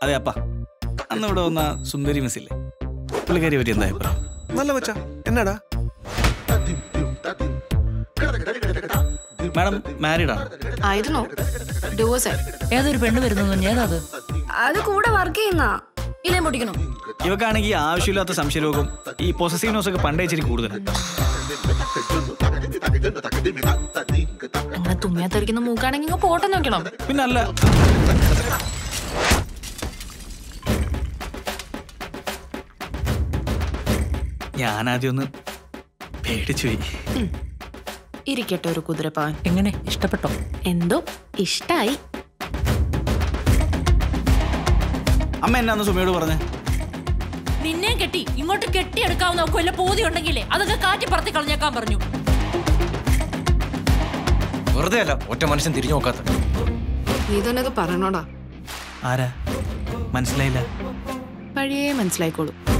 അതെ അപ്പ അന്ന് ഇവിടെ വന്ന സുന്ദരി മിസ് ഇല്ലേ പുള്ളിക്കാരി പറ്റി എന്താ അഭിപ്രായം നല്ല കൊച്ച എന്നാടാ മാഡം മാരീഡ് ആണ് ആയിരുന്നു ഡിവോഴ്സ് ആയി ഏതൊരു പെണ്ണ് വരുന്നു ഏതാത് അത് കൂടെ വർക്ക് ചെയ്യുന്ന ഇല്ലേ പൊട്ടിക്കണോ ഇവക്കാണെങ്കിൽ ആവശ്യമില്ലാത്ത സംശയരോഗം ഈ പൊസസീവ്നെസ് ഒക്കെ പണ്ടേ ഇച്ചിരി കൂടുതലാണ് അങ്ങനെ തുമ്മിയാത്തെറിക്കുന്ന മൂക്കാണെങ്കിൽ ഇങ്ങ് പോട്ടെ നോക്കണം പിന്നെ അല്ല ഞാനാദ്യം ഒന്ന് പേടിച്ചു പോയി ഇരിക്കട്ടെ ഒരു കുതിരപ്പാൻ എങ്ങനെ ഇഷ്ടപ്പെട്ടോ എന്തോ ഇഷ്ടായി അമ്മ എന്നാന്ന് സുമയോട് പറഞ്ഞേ നിന്നെ കെട്ടി ഇങ്ങോട്ട് കെട്ടിയെടുക്കാവുന്ന കൊല്ല പോതി ഉണ്ടെങ്കിലേ അതൊക്കെ കാറ്റി പറത്തി കളഞ്ഞേക്കാൻ പറഞ്ഞു വെറുതെ അല്ല ഒറ്റ മനുഷ്യൻ തിരിഞ്ഞു നോക്കാത്ത നീ തന്നെ അത് പറയണോടാ ആരാ മനസ്സിലായില്ല വഴിയേ മനസ്സിലായിക്കോളൂ